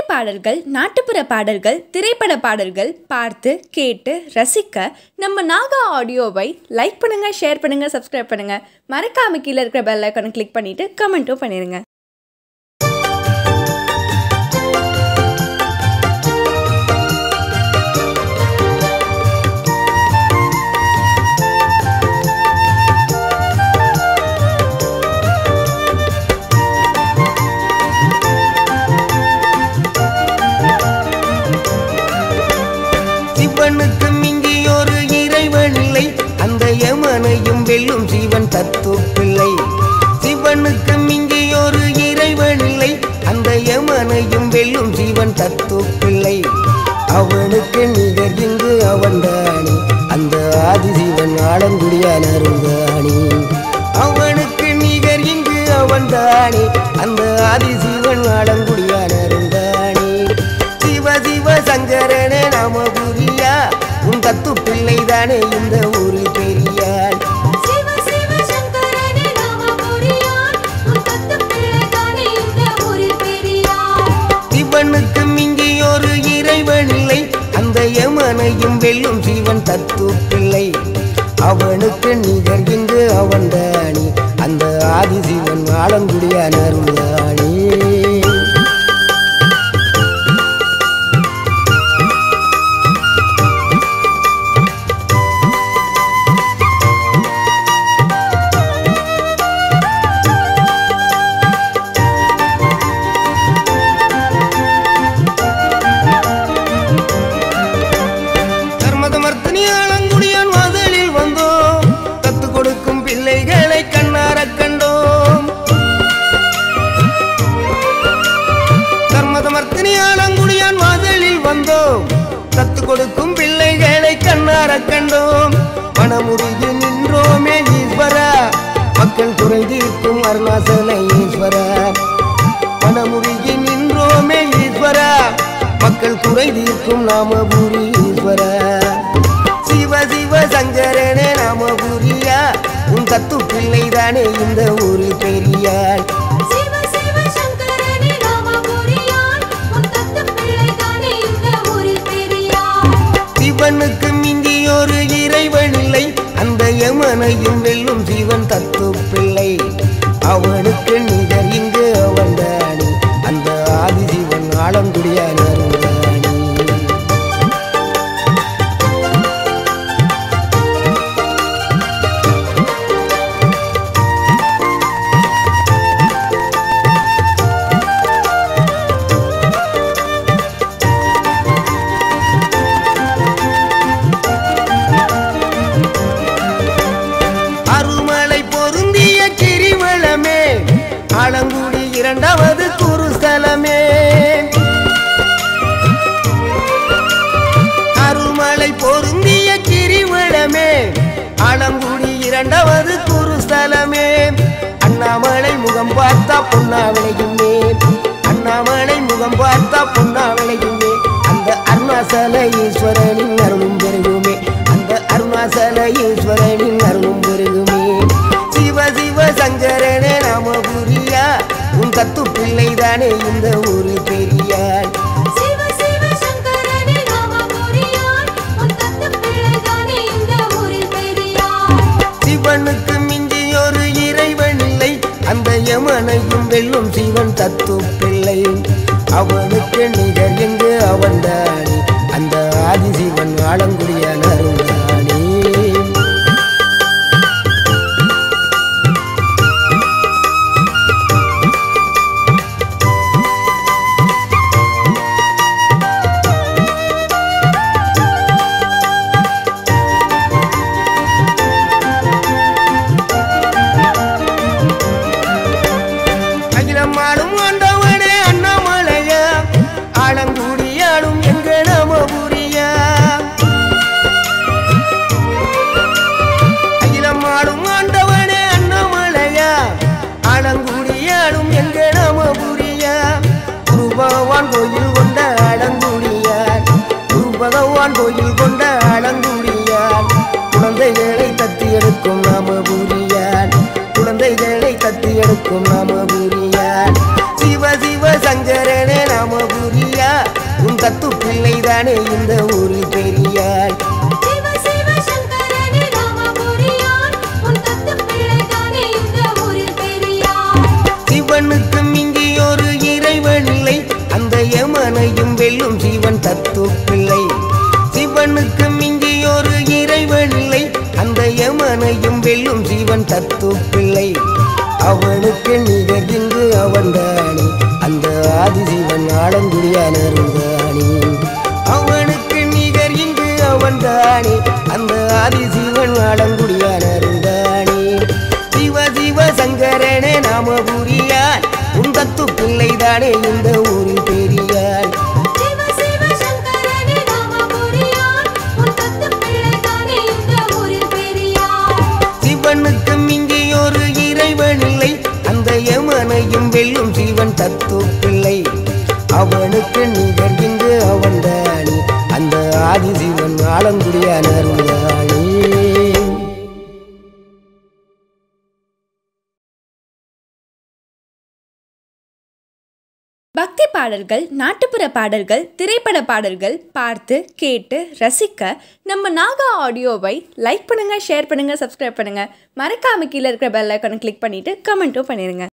பாடல்கள் நாட்டுப்புற பாடல்கள் திரைப்பட பாடல்கள் பார்த்து கேட்டு ரசிக்க நம்ம நாகா ஆடியோவை லைக் பண்ணுங்க ஷேர் பண்ணுங்க சப்ஸ்கிரைப் பண்ணுங்க மறக்காம கீழே இருக்கிற பெல் ஐக்கானை கிளிக் பண்ணிட்டு கமெண்ட்டும் பண்ணிருங்க சிவனுக்கு மிஞ்சியொரு இறைவன் இல்லை அந்த யமனையும் வெல்லும் சிவன் தத்து பிள்ளை சிவனுக்கு மிஞ்சியொரு இறைவன் இல்லை அந்த யமனையும் வெல்லும் சிவன் தத்து பிள்ளை அவனுக்கு நிகர் இங்கு அவன்தானே அந்த ஆதிசிவன் ஆலங்குடியான அருள்தானே அவனுக்கு நிகர் இங்கு அவன்தானே அந்த ஆதிசிவன் ஆலங்குடியான அருள்தானே சிவ சிவ சங்கரனே நாம புரியா உன் தத்து பிள்ளைதானே இந்த ஊரில் பெரியாள் சிவ சிவ சங்கரனே நாம புரியான் உன் தத்து பிள்ளைதானே இந்த ஊரில் பெரியார் சிவனுக்கு மிஞ்சியொரு இறைவன் இல்லை அந்த யமனையும் வெல்லும் சிவன் தத்து பிள்ளை அவனுக்கு நிகர் இங்கு அவன்தானே அந்த ஆதிசிவன் ஆலங்குடியான அருள்தானே தர்மதமர்த்தனி ஆலங்குடியான் வாசலில் வந்தோம் கத்து கொடுக்கும் பிள்ளைகளை கண்ணார கண்டோம் தர்மதமர்த்தனி ஆலங்குடியான் வாசலில் வந்தோம் கத்து கொடுக்கும் பிள்ளைகளை கண்ணார கண்டோம் மனமுருகி நின்றோமே ஈஸ்வரா மக்கள் குறை தீர்க்கும் அருணாசல ஈஸ்வரா மனமுருகி நின்றோமே ஈஸ்வரா மக்கள் குறை தீர்க்கும் நாமபுரி ஈஸ்வரா சிவ சிவ சங்கரனே நாமபுரியா உன் தத்து பிள்ளைதானே இந்த ஊரில் பெரியாள் சிவ சிவ சங்கரனே நாம புரியான் உன் தத்து பிள்ளைதானே இந்த ஊரில் பெரியார் சிவனுக்கு மிஞ்சியொரு இறைவன் இல்லை அந்த யமனையும் வெல்லும் சிவன் தத்து பிள்ளை அவனுக்கு நிகர் இங்கு அவன்தானே அந்த ஆதிசிவன் ஆலங்குடியான அருள்தானே அருமலை பொருந்திய கிரிவலமே ஆலங்குடி இரண்டாவது குருஸ்தலமே அருமலை பொருந்திய கிரிவலமே ஆலங்குடி இரண்டாவது குருஸ்தலமே அண்ணாமலை முகம் பார்த்தா பொன்னா விளையுமே அண்ணாமலை முகம் பார்த்தா பொன்னா விளையுமே அந்த அருணாசல ஈஸ்வரனின் அருளும் பெருகுமே அந்த அருணாசல ஈஸ்வரனின் அருளும் பெருகுமே சிவ சிவ சங்கரனே நாம புரியா உன் தத்து பிள்ளைதானே இந்த ஊரில் பெரியாள் சிவ சிவ சங்கரனே நாம புரியான் உன் தத்து பிள்ளைதானே இந்த ஊரில் பெரியார் சிவனுக்கு மிஞ்சியொரு இறைவன் இல்லை அந்த யமனையும் வெல்லும் சிவன் தத்து பிள்ளை அவனுக்கு நிகர் எங்கு அவன்தானே அந்த ஆதிசிவன் ஆலங்குடியான அருள்தானே அகிலம் ஆளும் ஆண்டவனே அண்ணாமலையா ஆலங்குடியாளும் எங்க நமபுரியா அகிலம் ஆளும் ஆண்டவனே அண்ணாமலையா ஆலங்குடியாளும் எங்க நமபுரியா குரு பகவான் கோயில் கொண்ட ஆலங்குடியார் குரு பகவான் கோயில் கொண்ட ஆலங்குடியார் குழந்தைகளை தத்தி எடுக்கும் நாமபுரியார் குழந்தைகளை தத்தி எடுக்கும் நாமபுரியார் சிவ சிவ சங்கரனே நாமபுரியா உன் தத்து பிள்ளைதானே இந்த ஊரில் பெரியாள் சிவ சிவ சங்கரனே ராமபுரியான் உன் தத்து பிள்ளைதானே இந்த ஊரில் பெரியார் சிவனுக்கு மிஞ்சி ஒரு இறைவன் இல்லை அந்த யமனையும் வெல்லும் சிவன் தத்து பிள்ளை சிவனுக்கு மிஞ்சி ஒரு இறைவன் இல்லை அந்த யமனையும் வெல்லும் சிவன் தத்து பிள்ளை அவனுக்கு நிகர் இங்கு அவன்தானே அந்த ஆதிசிவன் ஆடங்குடியான அருள்தானே அவனுக்கு நிகர் இங்கு அவன்தானே அந்த ஆதிசிவன் ஆடங்குடியான அருள்தானே சிவ சிவ சங்கரனே நாம புரியான் உன் தத்து பிள்ளைதானே இந்த ஊரில் பெரியாள் சிவ சிவ சங்கரனே ராமபுரியான் உன் தத்து பிள்ளைதானே இந்த ஊரில் பெரியார் சிவனுக்கு மிஞ்சி ஒரு இறைவன் இல்லை அந்த யமனையும் வெல்லும் சிவன் தத்து பிள்ளை அவனுக்கு நிகர் இங்கு அவன்தானே அந்த ஆதிசிவன் ஆலங்குடியான அருள்தானே பக்தி பாடல்கள் நாட்டுப்புற பாடல்கள் திரைப்பட பாடல்கள் பார்த்து கேட்டு ரசிக்க நம்ம நாகா ஆடியோவை லைக் பண்ணுங்க ஷேர் பண்ணுங்க சப்ஸ்கிரைப் பண்ணுங்க மறக்காம கீழே இருக்கிற பெல் ஐக்கானை கிளிக் பண்ணிட்டு கமெண்ட்டும் பண்ணிருங்க